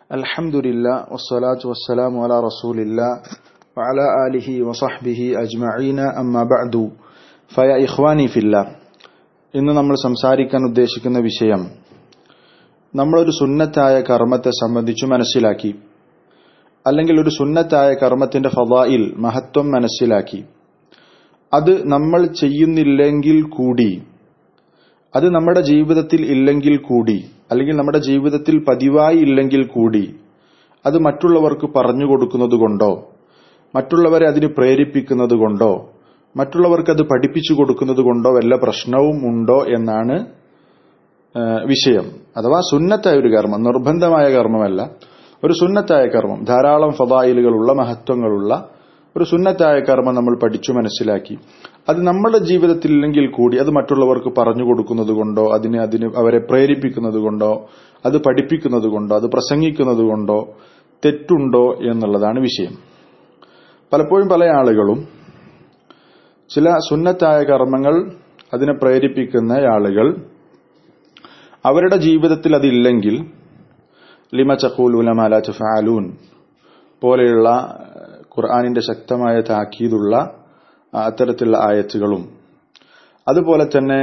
الحمد لله والصلاة والسلام على رسول الله وعلى آله وصحبه أجمعين أما بعد فيا إخواني في الله ഇന്ന് നമ്മൾ സംസാരിക്കാൻ ഉദ്ദേശിക്കുന്ന വിഷയം നമ്മളൊരു സുന്നത്തായ കർമ്മത്തെ സംബന്ധിച്ചു മനസ്സിലാക്കി അല്ലെങ്കിൽ ഒരു സുന്നത്തായ കർമ്മത്തിന്റെ ഫവായിൽ മഹത്വം മനസ്സിലാക്കി അത് നമ്മൾ ചെയ്യുന്നില്ലെങ്കിൽ കൂടി അത് നമ്മുടെ ജീവിതത്തിൽ ഇല്ലെങ്കിൽ കൂടി അല്ലെങ്കിൽ നമ്മുടെ ജീവിതത്തിൽ പതിവായി ഇല്ലെങ്കിൽ കൂടി അത് മറ്റുള്ളവർക്ക് പറഞ്ഞു കൊടുക്കുന്നത് കൊണ്ടോ മറ്റുള്ളവരെ അതിന് പ്രേരിപ്പിക്കുന്നത് കൊണ്ടോ മറ്റുള്ളവർക്ക് അത് പഠിപ്പിച്ചു കൊടുക്കുന്നത് കൊണ്ടോ വല്ല പ്രശ്നവും ഉണ്ടോ എന്നാണ് വിഷയം അഥവാ സുന്നത്തായ ഒരു കർമ്മം നിർബന്ധമായ കർമ്മമല്ല ഒരു സുന്നത്തായ കർമ്മം ധാരാളം ഫതായിലുകളുള്ള മഹത്വങ്ങളുള്ള ഒരു സുന്നത്തായ കർമ്മം നമ്മൾ പഠിച്ചു മനസ്സിലാക്കി അത് നമ്മുടെ ജീവിതത്തിൽ ഇല്ലെങ്കിൽ കൂടി അത് മറ്റുള്ളവർക്ക് പറഞ്ഞു കൊടുക്കുന്നത് കൊണ്ടോ അതിന് അതിന് അവരെ പ്രേരിപ്പിക്കുന്നത് കൊണ്ടോ അത് പഠിപ്പിക്കുന്നത് കൊണ്ടോ അത് പ്രസംഗിക്കുന്നത് കൊണ്ടോ തെറ്റുണ്ടോ എന്നുള്ളതാണ് വിഷയം പലപ്പോഴും പല ആളുകളും ചില സുന്നത്തായ കർമ്മങ്ങൾ അതിനെ പ്രേരിപ്പിക്കുന്ന ആളുകൾ അവരുടെ ജീവിതത്തിൽ അതില്ലെങ്കിൽ ലിമ ചക്കൂലൂലമാല ഫാലൂൻ പോലെയുള്ള ഖുർആാനിന്റെ ശക്തമായ താക്കീതുള്ള അത്തരത്തിലുള്ള ആയത്തുകളും അതുപോലെ തന്നെ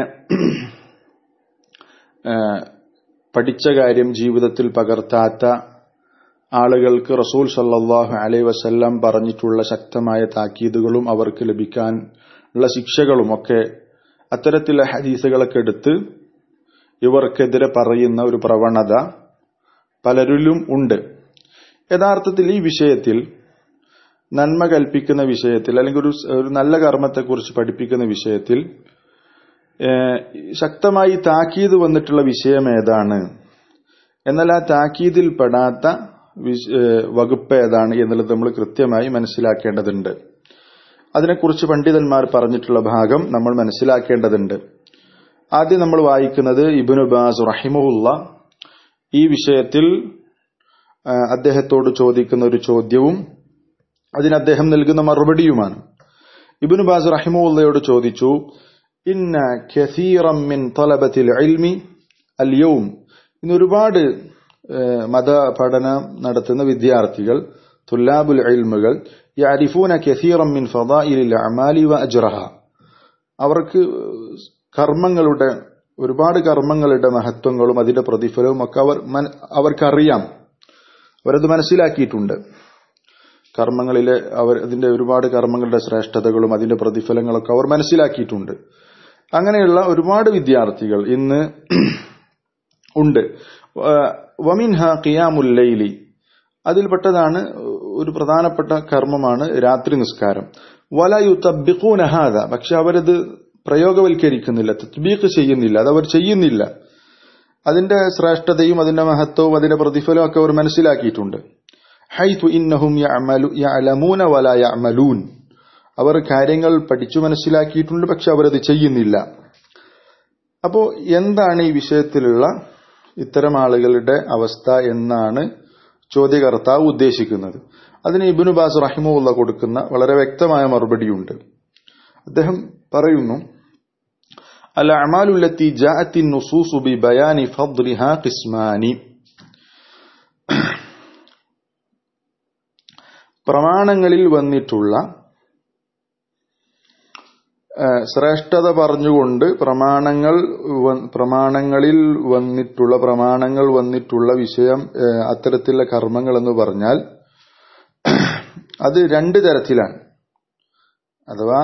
പഠിച്ച കാര്യം ജീവിതത്തിൽ പകർത്താത്ത ആളുകൾക്ക് റസൂൽ സല്ലാഹു അലൈ വസല്ലം പറഞ്ഞിട്ടുള്ള ശക്തമായ താക്കീതുകളും അവർക്ക് ലഭിക്കാൻ ഉള്ള ശിക്ഷകളും ഒക്കെ അത്തരത്തിലുള്ള ഹദീസുകളൊക്കെ എടുത്ത് ഇവർക്കെതിരെ പറയുന്ന ഒരു പ്രവണത പലരിലും ഉണ്ട് യഥാർത്ഥത്തിൽ ഈ വിഷയത്തിൽ നന്മ കൽപ്പിക്കുന്ന വിഷയത്തിൽ അല്ലെങ്കിൽ ഒരു ഒരു നല്ല കർമ്മത്തെക്കുറിച്ച് പഠിപ്പിക്കുന്ന വിഷയത്തിൽ ശക്തമായി താക്കീത് വന്നിട്ടുള്ള വിഷയം ഏതാണ് എന്നാൽ ആ താക്കീതിൽ പെടാത്ത വകുപ്പ് ഏതാണ് എന്നുള്ളത് നമ്മൾ കൃത്യമായി മനസ്സിലാക്കേണ്ടതുണ്ട് അതിനെക്കുറിച്ച് പണ്ഡിതന്മാർ പറഞ്ഞിട്ടുള്ള ഭാഗം നമ്മൾ മനസ്സിലാക്കേണ്ടതുണ്ട് ആദ്യം നമ്മൾ വായിക്കുന്നത് ഇബിനു ബാസ് റഹിമുല്ല ഈ വിഷയത്തിൽ അദ്ദേഹത്തോട് ചോദിക്കുന്ന ഒരു ചോദ്യവും അതിന് അദ്ദേഹം നൽകുന്ന മറുപടിയുമാണ് ഇബിനു ബാസ് റഹിമുല്ലയോട് ചോദിച്ചു ഇന്ന കസീറം മിൻ തലബത്തിൽ ഇൽമി അല്യവും ഇന്ന് ഒരുപാട് മത പഠനം നടത്തുന്ന വിദ്യാർത്ഥികൾ തുല്ലാബുൽ ഇൽമുകൾ യഅരിഫൂന കസീറം മിൻ ഫദായിലിൽ അമാലി വ അജ്റഹ അവർക്ക് കർമ്മങ്ങളുടെ ഒരുപാട് കർമ്മങ്ങളുടെ മഹത്വങ്ങളും അതിന്റെ പ്രതിഫലവും ഒക്കെ അവർ അവർക്കറിയാം അവരത് മനസ്സിലാക്കിയിട്ടുണ്ട് കർമ്മങ്ങളിലെ അവർ അതിന്റെ ഒരുപാട് കർമ്മങ്ങളുടെ ശ്രേഷ്ഠതകളും അതിന്റെ പ്രതിഫലങ്ങളൊക്കെ അവർ മനസ്സിലാക്കിയിട്ടുണ്ട് അങ്ങനെയുള്ള ഒരുപാട് വിദ്യാർത്ഥികൾ ഇന്ന് ഉണ്ട് വമിൻഹ ഖിയാമുല്ലൈലി അതിൽപ്പെട്ടതാണ് ഒരു പ്രധാനപ്പെട്ട കർമ്മമാണ് രാത്രി നിസ്കാരം വലയു തബ്ബിഖൂനഹാദ പക്ഷെ അവരത് പ്രയോഗവൽക്കരിക്കുന്നില്ല തത്ബീഖ് ചെയ്യുന്നില്ല അത് അവർ ചെയ്യുന്നില്ല അതിന്റെ ശ്രേഷ്ഠതയും അതിന്റെ മഹത്വവും അതിന്റെ പ്രതിഫലവും ഒക്കെ അവർ മനസ്സിലാക്കിയിട്ടുണ്ട് ഹൈതു ഇന്നഹും യഅലമൂന വല യഅമലൂൻ അവർ കാര്യങ്ങൾ പഠിച്ചു മനസ്സിലാക്കിയിട്ടുണ്ട് പക്ഷെ അവരത് ചെയ്യുന്നില്ല അപ്പോ എന്താണ് ഈ വിഷയത്തിലുള്ള ഇത്തരം ആളുകളുടെ അവസ്ഥ എന്നാണ് ചോദ്യകർത്താവ് ഉദ്ദേശിക്കുന്നത് അതിന് ഇബിനു ബാസ് റഹിമുള്ള കൊടുക്കുന്ന വളരെ വ്യക്തമായ മറുപടിയുണ്ട് അദ്ദേഹം പറയുന്നു അൽ അമാലുല്ലത്തി ജാഅത്തി നുസൂസു ബി ബയാനി ഫദ്ലിഹാ ഖിസ്മാനി പ്രമാണങ്ങളിൽ വന്നിട്ടുള്ള ശ്രേഷ്ഠത പറഞ്ഞുകൊണ്ട് പ്രമാണങ്ങൾ പ്രമാണങ്ങളിൽ വന്നിട്ടുള്ള പ്രമാണങ്ങൾ വന്നിട്ടുള്ള വിഷയം അത്തരത്തിലുള്ള കർമ്മങ്ങൾ എന്ന് പറഞ്ഞാൽ അത് രണ്ട് തരത്തിലാണ് അഥവാ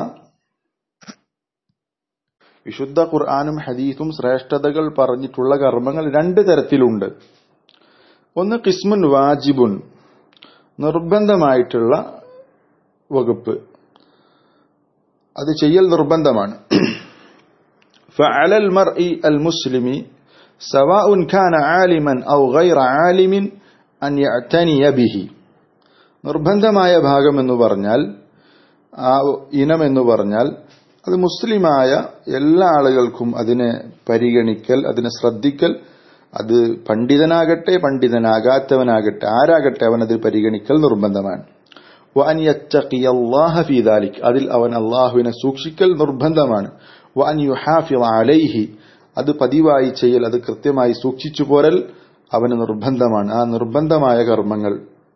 വിശുദ്ധ ഖുർആാനും ഹദീസും ശ്രേഷ്ഠതകൾ പറഞ്ഞിട്ടുള്ള കർമ്മങ്ങൾ രണ്ട് തരത്തിലുണ്ട് ഒന്ന് കിസ്മുൻ വാജിബുൻ നിർബന്ധമായിട്ടുള്ള വകുപ്പ് അത് ചെയ്യൽ നിർബന്ധമാണ് فعلى المرء المسلم سواء كان عالما أو غير عالم أن يعتني به നിർബന്ധമായ ഭാഗം എന്ന് പറഞ്ഞാൽ ആ ഇനം എന്ന് പറഞ്ഞാൽ അത് മുസ്ലിമായ എല്ലാ ആളുകൾക്കും അതിനെ പരിഗണിക്കൽ അതിനെ ശ്രദ്ധിക്കൽ അത് പണ്ഡിതനാകട്ടെ പണ്ഡിതനാകാത്തവനാകട്ടെ ആരാകട്ടെ അവൻ അത് പരിഗണിക്കൽ നിർബന്ധമാണ് വഅൻ യത്തഖിയല്ലാഹ ഫീ ദാലിക് അതിൽ അവൻ അള്ളാഹുവിനെ സൂക്ഷിക്കൽ നിർബന്ധമാണ് വഅൻ യുഹാഫിള അലൈഹി അത് പതിവായി ചെയ്യൽ അത് കൃത്യമായി സൂക്ഷിച്ചു പോരൽ അവന് നിർബന്ധമാണ് ആ നിർബന്ധമായ കർമ്മങ്ങൾ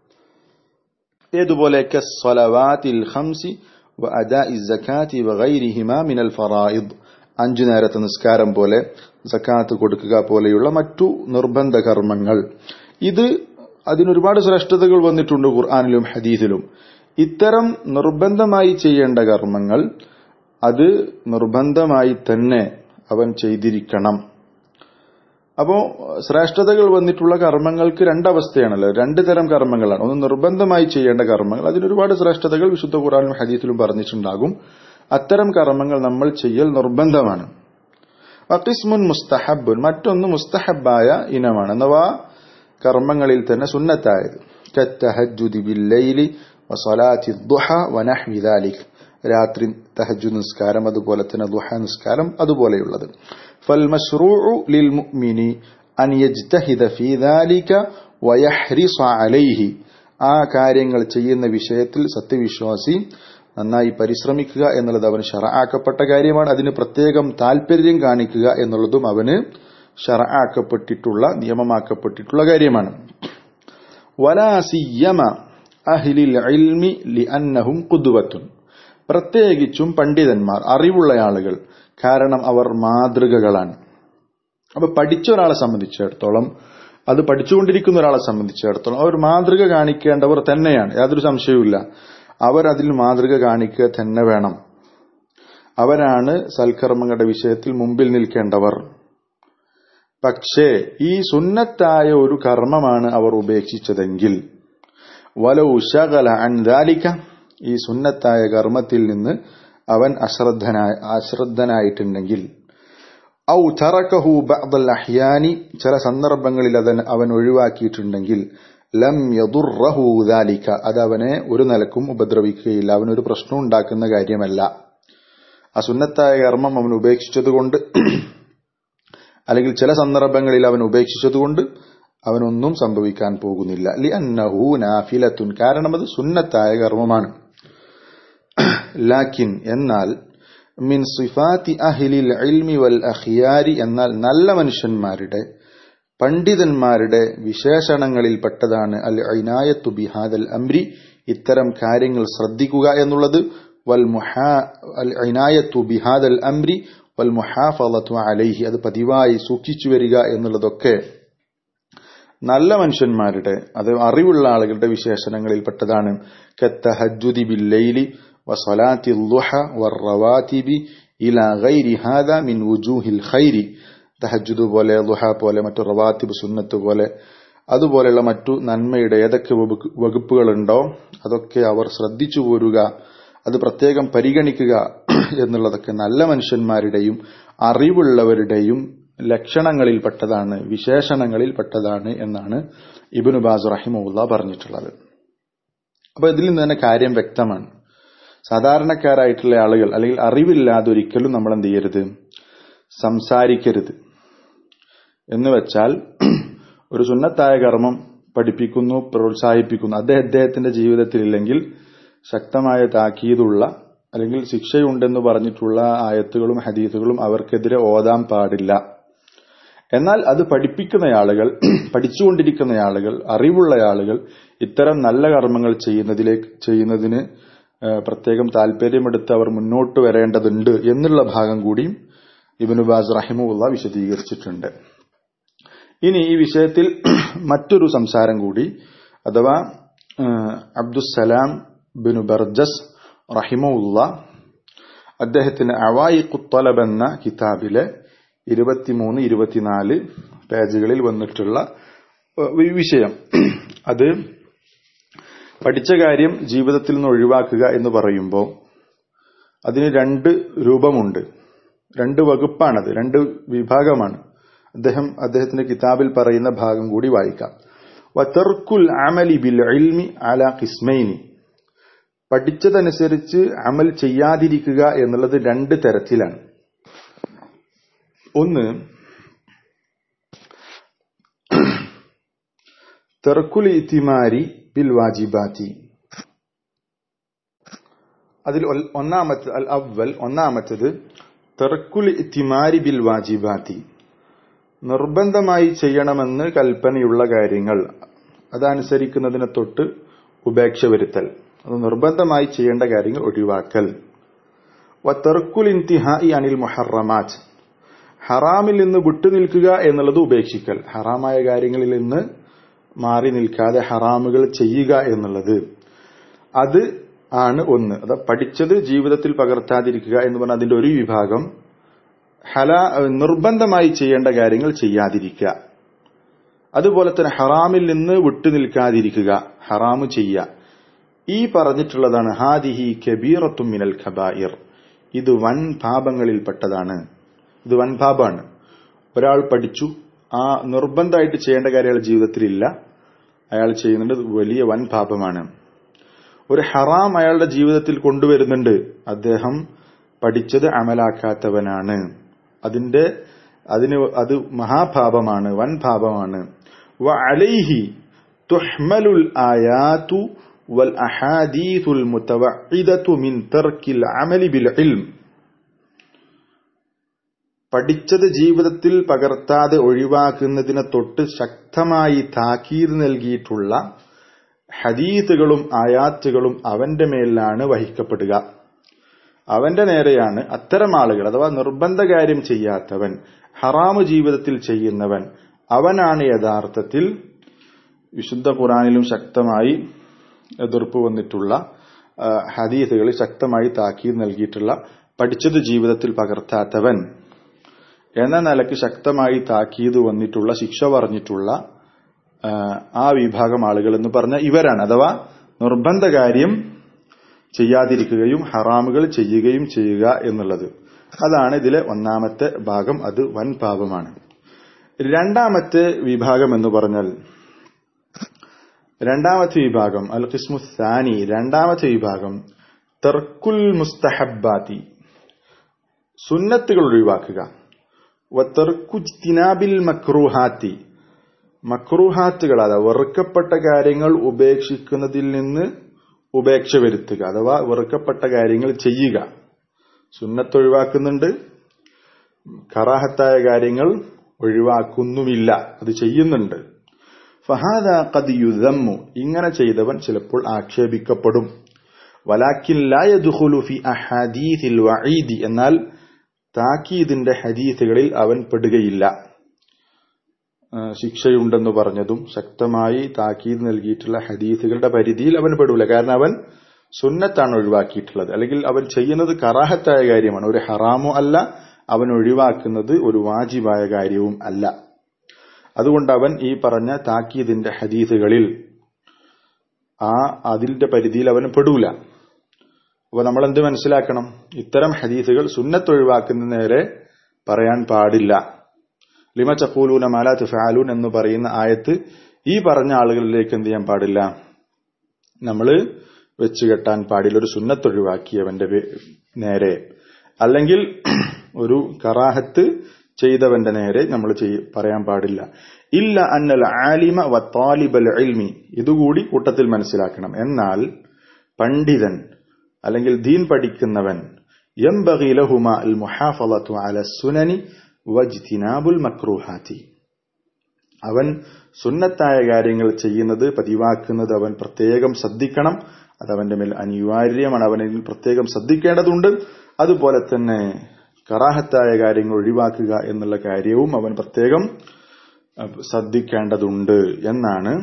ഏതുപോലെ കസ്സലവാത്തിൽ ഖംസി വഅദാഇ സകാത്തി വഗൈരിഹിമ മിനൽ ഫറായിദ് അഞ്ചു നേരത്തെ നിസ്കാരം പോലെ സക്കാത്ത് കൊടുക്കുക പോലെയുള്ള മറ്റു നിർബന്ധ കർമ്മങ്ങൾ ഇത് അതിനൊരുപാട് ശ്രേഷ്ഠതകൾ വന്നിട്ടുണ്ട് ഖുർആാനിലും ഹദീസിലും ഇത്തരം നിർബന്ധമായി ചെയ്യേണ്ട കർമ്മങ്ങൾ അത് നിർബന്ധമായി തന്നെ അവൻ ചെയ്തിരിക്കണം അപ്പോ ശ്രേഷ്ഠതകൾ വന്നിട്ടുള്ള കർമ്മങ്ങൾക്ക് രണ്ടവസ്ഥയാണല്ലോ രണ്ട് തരം കർമ്മങ്ങളാണ് ഒന്ന് നിർബന്ധമായി ചെയ്യേണ്ട കർമ്മങ്ങൾ അതിനൊരുപാട് ശ്രേഷ്ഠതകൾ വിശുദ്ധ ഖുറാനും ഹദീസിലും പറഞ്ഞിട്ടുണ്ടാകും അത്തരം കർമ്മങ്ങൾ നമ്മൾ ചെയ്യൽ നിർബന്ധമാണ് വക്കിസ്മുൻ മുസ്തഹബുൻ മറ്റൊന്ന് മുസ്തഹബായ ഇനമാണ് അഥവാ കർമ്മങ്ങളിൽ തന്നെ സുന്നത്തായത് കത്തഹജുദി ബില്ലൈലി വസലാത്തി ദുഹ വനഹ്വി ദാലിക് രാത്രി തഹജു നിസ്കാരം അതുപോലെ തന്നെ ദുഹ നിസ്കാരം അതുപോലെയുള്ളത് فالمشروع للمؤمن أن يجتهد في ذلك ويحرص عليه ആ കാര്യങ്ങൾ ചെയ്യുന്ന വിഷയത്തിൽ സത്യവിശ്വാസി നന്നായി പരിശ്രമിക്കുക എന്നുള്ളത് അവന് ഷറആക്കപ്പെട്ട കാര്യമാണ് അതിന് പ്രത്യേകം താല്പര്യം കാണിക്കുക എന്നുള്ളതും അവന് ഷറആക്കപ്പെട്ടിട്ടുള്ള നിയമമാക്കപ്പെട്ടിട്ടുള്ള കാര്യമാണ് വലാസിയമ അഹ്ലിൽ ഇൽമി ലിഅന്നഹും ഖുദ്വത്തുൻ പ്രത്യേകിച്ചും പണ്ഡിതന്മാർ അറിവുള്ള ആളുകൾ കാരണം അവർ മാതൃകകളാണ് അപ്പൊ പഠിച്ച ഒരാളെ സംബന്ധിച്ചിടത്തോളം അത് പഠിച്ചുകൊണ്ടിരിക്കുന്ന ഒരാളെ സംബന്ധിച്ചിടത്തോളം അവർ മാതൃക കാണിക്കേണ്ടവർ തന്നെയാണ് യാതൊരു സംശയവുമില്ല അവർ അതിൽ മാതൃക കാണിക്കുക തന്നെ വേണം അവരാണ് സൽക്കർമ്മങ്ങളുടെ വിഷയത്തിൽ മുമ്പിൽ നിൽക്കേണ്ടവർ പക്ഷേ ഈ സുന്നത്തായ ഒരു കർമ്മമാണ് അവർ ഉപേക്ഷിച്ചതെങ്കിൽ വലൗ ശകല അൻദാലിക്ക ഈ സുന്നത്തായ കർമ്മത്തിൽ നിന്ന് അവൻ അശ്രദ്ധനായ അശ്രദ്ധനായിട്ടുണ്ടെങ്കിൽ ഔ തറക്കഹു ബഅദൽ അഹ്യാനി ചില സന്ദർഭങ്ങളിൽ അതൻ അവൻ ഒഴിവാക്കിയിട്ടുണ്ടെങ്കിൽ ലം യദുർറഹു ദാലിക അത് അവനെ ഒരു നിലക്കും ഉപദ്രവിക്കുകയില്ല അവനൊരു പ്രശ്നം ഉണ്ടാക്കുന്ന കാര്യമല്ല അസുന്നത്തായ കർമ്മം അവൻ ഉപേക്ഷിച്ചതുകൊണ്ട് അല്ലെങ്കിൽ ചില സന്ദർഭങ്ങളിൽ അവൻ ഉപേക്ഷിച്ചതുകൊണ്ട് അവനൊന്നും സംഭവിക്കാൻ പോകുന്നില്ല ലി അന്നഹു നാഫിലത്തുൻ കാരണം അത് സുന്നത്തായ കർമ്മമാണ് ലാക്കിൻ എന്നാൽ മിൻ സിഫാത്തി അഹിലിൽ ഇൽമി വൽ അഖിയാരി എന്നാൽ നല്ല മനുഷ്യന്മാരുടെ പണ്ഡിതന്മാരുടെ വിശേഷണങ്ങളിൽപ്പെട്ടതാണ് അൽ ഐനായത്തു ബിഹാദൽ അംരി ഇത്തരം കാര്യങ്ങൾ ശ്രദ്ധിക്കുക എന്നുള്ളത് വൽ മുഹാ അൽ ഐനായത്തു ബിഹാദൽ അംരി വൽ മുഹാഫലത്തു അലൈഹി അത് പതിവായി സൂക്ഷിച്ചു വരിക എന്നുള്ളതൊക്കെ നല്ല മനുഷ്യന്മാരുടെ അത് അറിവുള്ള ആളുകളുടെ വിശേഷണങ്ങളിൽപ്പെട്ടതാണ് കത്തഹജുദി ബില്ലൈലി وصلاة الضحى والرواتب إلى غير هذا من وجوه الخير തഹജുദ് പോലെ ദുഹ പോലെ മറ്റു റവാത്തിബ് സുന്നത്ത് പോലെ അതുപോലെയുള്ള മറ്റു നന്മയുടെ ഏതൊക്കെ വകുപ്പുകളുണ്ടോ അതൊക്കെ അവർ ശ്രദ്ധിച്ചു പോരുക അത് പ്രത്യേകം പരിഗണിക്കുക എന്നുള്ളതൊക്കെ നല്ല മനുഷ്യന്മാരുടെയും അറിവുള്ളവരുടെയും ലക്ഷണങ്ങളിൽപ്പെട്ടതാണ് വിശേഷണങ്ങളിൽപ്പെട്ടതാണ് എന്നാണ് ഇബിനു ബാസ് റഹിമുല്ല പറഞ്ഞിട്ടുള്ളത് അപ്പൊ ഇതിൽ നിന്ന് തന്നെ കാര്യം വ്യക്തമാണ് സാധാരണക്കാരായിട്ടുള്ള ആളുകൾ അല്ലെങ്കിൽ അറിവില്ലാതെ ഒരിക്കലും നമ്മൾ എന്ത് ചെയ്യരുത് സംസാരിക്കരുത് എന്ന് വെച്ചാൽ ഒരു സുന്നത്തായ കർമ്മം പഠിപ്പിക്കുന്നു പ്രോത്സാഹിപ്പിക്കുന്നു അദ്ദേഹം അദ്ദേഹത്തിന്റെ ജീവിതത്തിലില്ലെങ്കിൽ ശക്തമായ താക്കീതുള്ള അല്ലെങ്കിൽ ശിക്ഷയുണ്ടെന്ന് പറഞ്ഞിട്ടുള്ള ആയത്തുകളും ഹദീസുകളും അവർക്കെതിരെ ഓതാൻ പാടില്ല എന്നാൽ അത് പഠിപ്പിക്കുന്ന ആളുകൾ പഠിച്ചുകൊണ്ടിരിക്കുന്ന ആളുകൾ അറിവുള്ള ആളുകൾ ഇത്തരം നല്ല കർമ്മങ്ങൾ ചെയ്യുന്നതിലേക്ക് ചെയ്യുന്നതിന് പ്രത്യേകം താല്പര്യമെടുത്ത് അവർ മുന്നോട്ട് വരേണ്ടതുണ്ട് എന്നുള്ള ഭാഗം കൂടി ഇബിനുബാസ് റഹിമുള്ള വിശദീകരിച്ചിട്ടുണ്ട് ഇനി ഈ വിഷയത്തിൽ മറ്റൊരു സംസാരം കൂടി അഥവാ അബ്ദുസലാം ബിനു ബർജസ് റഹിമുള്ള അദ്ദേഹത്തിന് അവായി കുത്തലബ് എന്ന കിതാബിലെ ഇരുപത്തിമൂന്ന് ഇരുപത്തിനാല് പേജുകളിൽ വന്നിട്ടുള്ള വിഷയം അത് പഠിച്ച കാര്യം ജീവിതത്തിൽ നിന്ന് ഒഴിവാക്കുക എന്ന് പറയുമ്പോൾ അതിന് രണ്ട് രൂപമുണ്ട് രണ്ട് വകുപ്പാണത് രണ്ട് വിഭാഗമാണ് അദ്ദേഹം അദ്ദേഹത്തിന്റെ കിതാബിൽ പറയുന്ന ഭാഗം കൂടി വായിക്കാം വതർക്കുൽ അമലി ബിൽ ഇൽമി അല കിസ്മൈനി പഠിച്ചതനുസരിച്ച് അമൽ ചെയ്യാതിരിക്കുക എന്നുള്ളത് രണ്ട് തരത്തിലാണ് ഒന്ന് തെർക്കുൽ ഇത്തിമാരി ബിൽ വാജിബാത്തി അതിൽ ഒന്നാമത്തെ അൽ അവൽ ഒന്നാമത്തത് തെർക്കുൽ ഇത്തിമാരി ബിൽ വാജിബാത്തി നിർബന്ധമായി ചെയ്യണമെന്ന് കൽപ്പനയുള്ള കാര്യങ്ങൾ അതനുസരിക്കുന്നതിനെ തൊട്ട് ഉപേക്ഷ വരുത്തൽ അത് നിർബന്ധമായി ചെയ്യേണ്ട കാര്യങ്ങൾ ഒഴിവാക്കൽ വത്തർക്കുൽ ഇന്തിഹായി അനിൽ മുഹറമാറ്റ് ഹറാമിൽ നിന്ന് വിട്ടുനിൽക്കുക എന്നുള്ളത് ഉപേക്ഷിക്കൽ ഹറാമായ കാര്യങ്ങളിൽ നിന്ന് മാറി നിൽക്കാതെ ഹറാമുകൾ ചെയ്യുക എന്നുള്ളത് അത് ആണ് ഒന്ന് അത് പഠിച്ചത് ജീവിതത്തിൽ പകർത്താതിരിക്കുക എന്ന് പറഞ്ഞാൽ അതിന്റെ ഒരു വിഭാഗം ഹല നിർബന്ധമായി ചെയ്യേണ്ട കാര്യങ്ങൾ ചെയ്യാതിരിക്കുക അതുപോലെ തന്നെ ഹറാമിൽ നിന്ന് വിട്ടുനിൽക്കാതിരിക്കുക ഹറാമ് ചെയ്യുക ഈ പറഞ്ഞിട്ടുള്ളതാണ് ഹാദിഹി കബീറത്തും മിനൽ ഖബായിർ ഇത് വൻ പാപങ്ങളിൽപ്പെട്ടതാണ് ഇത് വൻ പാപമാണ് ഒരാൾ പഠിച്ചു ആ നിർബന്ധമായിട്ട് ചെയ്യേണ്ട കാര്യങ്ങൾ ജീവിതത്തിലില്ല അയാൾ ചെയ്യുന്നുണ്ട് വലിയ വൻ പാപമാണ് ഒരു ഹറാം അയാളുടെ ജീവിതത്തിൽ കൊണ്ടുവരുന്നുണ്ട് അദ്ദേഹം പഠിച്ചത് അമലാക്കാത്തവനാണ് അതിന്റെ അതിന് അത് മഹാപാപമാണ് വൻ പാപമാണ് വ അലൈഹി തുഹ്മലുൽ ആയാതു വൽ അഹാദീസുൽ മുതവഇദതു മിൻ തർക്കിൽ അമലി ബിൽ ഇൽം പഠിച്ചത് ജീവിതത്തിൽ പകർത്താതെ ഒഴിവാക്കുന്നതിനെ തൊട്ട് ശക്തമായി താക്കീത് നൽകിയിട്ടുള്ള ഹദീത്തുകളും ആയാത്തുകളും അവന്റെ മേലാണ് വഹിക്കപ്പെടുക അവന്റെ നേരെയാണ് അത്തരം ആളുകൾ അഥവാ നിർബന്ധ കാര്യം ചെയ്യാത്തവൻ ഹറാമു ജീവിതത്തിൽ ചെയ്യുന്നവൻ അവനാണ് യഥാർത്ഥത്തിൽ വിശുദ്ധ ഖുറാനിലും ശക്തമായി എതിർപ്പ് വന്നിട്ടുള്ള ഹദീസുകളിൽ ശക്തമായി താക്കീത് നൽകിയിട്ടുള്ള പഠിച്ചത് ജീവിതത്തിൽ പകർത്താത്തവൻ എന്ന നിലയ്ക്ക് ശക്തമായി താക്കീത് വന്നിട്ടുള്ള ശിക്ഷ പറഞ്ഞിട്ടുള്ള ആ വിഭാഗം ആളുകൾ എന്ന് പറഞ്ഞ ഇവരാണ് അഥവാ നിർബന്ധ കാര്യം ചെയ്യാതിരിക്കുകയും ഹറാമുകൾ ചെയ്യുകയും ചെയ്യുക എന്നുള്ളത് അതാണ് ഇതിലെ ഒന്നാമത്തെ ഭാഗം അത് വൻ പാപമാണ് രണ്ടാമത്തെ വിഭാഗം എന്ന് പറഞ്ഞാൽ രണ്ടാമത്തെ വിഭാഗം അൽ ഖിസ്മു സാനി രണ്ടാമത്തെ വിഭാഗം തർക്കുൽ മുസ്തഹബാത്തി സുന്നത്തുകൾ ഒഴിവാക്കുക വത്തർക്കുജ്തിനാബിൽ മക്രൂഹാത്തി മക്രൂഹാത്തുകൾ അഥവാ വെറുക്കപ്പെട്ട കാര്യങ്ങൾ ഉപേക്ഷിക്കുന്നതിൽ നിന്ന് ഉപേക്ഷ വരുത്തുക അഥവാ വെറുക്കപ്പെട്ട കാര്യങ്ങൾ ചെയ്യുക സുന്നത്ത് ഒഴിവാക്കുന്നുണ്ട് കറാഹത്തായ കാര്യങ്ങൾ ഒഴിവാക്കുന്നുമില്ല അത് ചെയ്യുന്നുണ്ട് ഫഹാദ ഖദ് യുദമ്മു ഇങ്ങനെ ചെയ്തവൻ ചിലപ്പോൾ ആക്ഷേപിക്കപ്പെടും വലാക്കിൻ ലാ യദ്ഖുലു ഫി അഹാദീസിൽ വഈദി എന്നാൽ താക്കീദിന്റെ ഹദീസുകളിൽ അവൻ പെടുകയില്ല ശിക്ഷയുണ്ടെന്ന് പറഞ്ഞതും ശക്തമായി താക്കീത് നൽകിയിട്ടുള്ള ഹദീസുകളുടെ പരിധിയിൽ അവൻ പെടൂല കാരണം അവൻ സുന്നത്താണ് ഒഴിവാക്കിയിട്ടുള്ളത് അല്ലെങ്കിൽ അവൻ ചെയ്യുന്നത് കറാഹത്തായ കാര്യമാണ് ഒരു ഹറാമോ അല്ല അവൻ ഒഴിവാക്കുന്നത് ഒരു വാജിബായ കാര്യവും അല്ല അതുകൊണ്ട് അവൻ ഈ പറഞ്ഞ താക്കീദിന്റെ ഹദീസുകളിൽ ആ അതിന്റെ പരിധിയിൽ അവൻ പെടൂല അപ്പൊ നമ്മൾ എന്ത് മനസ്സിലാക്കണം ഇത്തരം ഹദീസുകൾ സുന്നത്ത് ഒഴിവാക്കുന്ന നേരെ പറയാൻ പാടില്ല ലിമ ചക്കൂലൂന മാലാത്ത് ഫാലൂൻ എന്ന് പറയുന്ന ആയത്ത് ഈ പറഞ്ഞ ആളുകളിലേക്ക് എന്ത് ചെയ്യാൻ പാടില്ല നമ്മൾ വെച്ച് കെട്ടാൻ പാടില്ല ഒരു സുന്നത്ത് ഒഴിവാക്കിയവന്റെ നേരെ അല്ലെങ്കിൽ ഒരു കറാഹത്ത് ചെയ്തവന്റെ നേരെ നമ്മൾ പറയാൻ പാടില്ല ഇല്ല അന്നൽ ആലിമ വ താലിബൽ ഇൽമി ഇതുകൂടി കൂട്ടത്തിൽ മനസ്സിലാക്കണം എന്നാൽ പണ്ഡിതൻ അല്ലെങ്കിൽ ദീൻ പഠിക്കുന്നവൻ ينبغي لهما المحافظة على السنن വജ്തിനാബുൽ മക്രൂഹാത്തി അവൻ സുന്നത്തായ കാര്യങ്ങൾ ചെയ്യുന്നത് പതിവാക്കുന്നത് അവൻ പ്രത്യേകം ശ്രദ്ധിക്കണം അത് അവന്റെ മേൽ അനിവാര്യമാണ് അവനിൽ പ്രത്യേകം ശ്രദ്ധിക്കേണ്ടതുണ്ട് അതുപോലെ തന്നെ കറാഹത്തായ കാര്യങ്ങൾ ഒഴിവാക്കുക എന്നുള്ള കാര്യവും അവൻ പ്രത്യേകം ശ്രദ്ധിക്കേണ്ടതുണ്ട് എന്നാണ്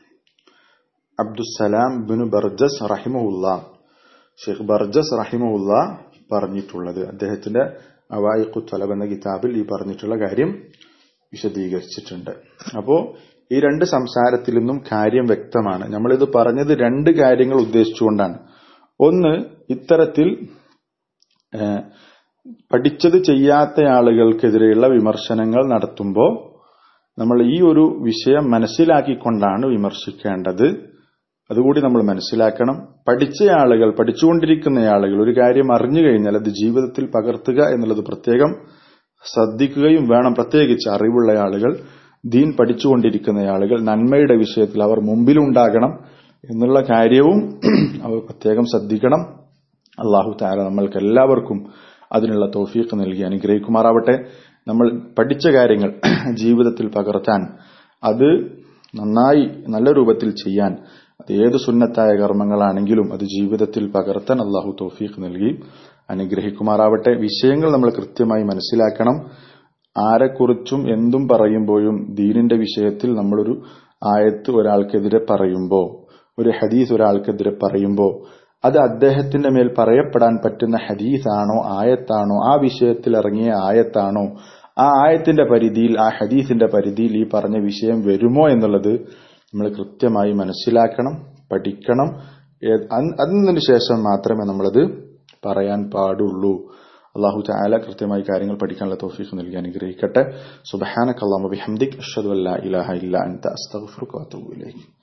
അബ്ദുസലാം ബിനു ബർജസ് റഹിമുല്ല ഷെയ്ഖ് ബർജസ് റഹിമുല്ല പറഞ്ഞിട്ടുള്ളത് അദ്ദേഹത്തിന്റെ അവായിഖു തലബ് എന്ന കിതാബിൽ ഈ പറഞ്ഞിട്ടുള്ള കാര്യം വിശദീകരിച്ചിട്ടുണ്ട് അപ്പോ ഈ രണ്ട് സംസാരത്തിൽ നിന്നും കാര്യം വ്യക്തമാണ് നമ്മളിത് പറഞ്ഞത് രണ്ട് കാര്യങ്ങൾ ഉദ്ദേശിച്ചുകൊണ്ടാണ് ഒന്ന് ഇത്തരത്തിൽ പഠിച്ചത് ചെയ്യാത്ത ആളുകൾക്കെതിരെയുള്ള വിമർശനങ്ങൾ നടത്തുമ്പോൾ നമ്മൾ ഈ ഒരു വിഷയം മനസ്സിലാക്കിക്കൊണ്ടാണ് വിമർശിക്കേണ്ടത് അതുകൂടി നമ്മൾ മനസ്സിലാക്കണം പഠിച്ച ആളുകൾ പഠിച്ചുകൊണ്ടിരിക്കുന്ന ആളുകൾ ഒരു കാര്യം അറിഞ്ഞു കഴിഞ്ഞാൽ അത് ജീവിതത്തിൽ പകർത്തുക എന്നുള്ളത് പ്രത്യേകം ശ്രദ്ധിക്കുകയും വേണം പ്രത്യേകിച്ച് അറിവുള്ള ആളുകൾ ദീൻ പഠിച്ചുകൊണ്ടിരിക്കുന്ന ആളുകൾ നന്മയുടെ വിഷയത്തിൽ അവർ മുമ്പിലുണ്ടാകണം എന്നുള്ള കാര്യവും അവർ പ്രത്യേകം ശ്രദ്ധിക്കണം അള്ളാഹു താര നമ്മൾക്ക് എല്ലാവർക്കും അതിനുള്ള തോഫീക്ക് നൽകി അനുഗ്രഹിക്കുമാറാവട്ടെ നമ്മൾ പഠിച്ച കാര്യങ്ങൾ ജീവിതത്തിൽ പകർത്താൻ അത് നന്നായി നല്ല രൂപത്തിൽ ചെയ്യാൻ അത് ഏത് സുന്നത്തായ കർമ്മങ്ങളാണെങ്കിലും അത് ജീവിതത്തിൽ പകർത്താൻ അള്ളാഹു തൗഫീഖ് നൽകി അനുഗ്രഹിക്കുമാറാവട്ടെ വിഷയങ്ങൾ നമ്മൾ കൃത്യമായി മനസ്സിലാക്കണം ആരെക്കുറിച്ചും എന്തും പറയുമ്പോഴും ദീനിന്റെ വിഷയത്തിൽ നമ്മളൊരു ആയത്ത് ഒരാൾക്കെതിരെ പറയുമ്പോൾ ഒരു ഹദീസ് ഒരാൾക്കെതിരെ പറയുമ്പോൾ അത് അദ്ദേഹത്തിന്റെ മേൽ പറയപ്പെടാൻ പറ്റുന്ന ഹദീസാണോ ആയത്താണോ ആ വിഷയത്തിൽ ഇറങ്ങിയ ആയത്താണോ ആ ആയത്തിന്റെ പരിധിയിൽ ആ ഹദീസിന്റെ പരിധിയിൽ ഈ പറഞ്ഞ വിഷയം വരുമോ എന്നുള്ളത് നമ്മൾ കൃത്യമായി മനസ്സിലാക്കണം പഠിക്കണം അതിനു ശേഷം മാത്രമേ നമ്മളത് പറയാൻ പാടുള്ളൂ അള്ളാഹു ചായാല കൃത്യമായി കാര്യങ്ങൾ പഠിക്കാനുള്ള തോഫീഖ് നൽകി അനുഗ്രഹിക്കട്ടെ സുബഹാനക്കല്ലാമ ബിഹംദിക് അഷ്ഹദു അല്ലാ ഇലാഹ ഇല്ല അൻത അസ്തഗ്ഫിറുക വഅതൂബു ഇലൈക്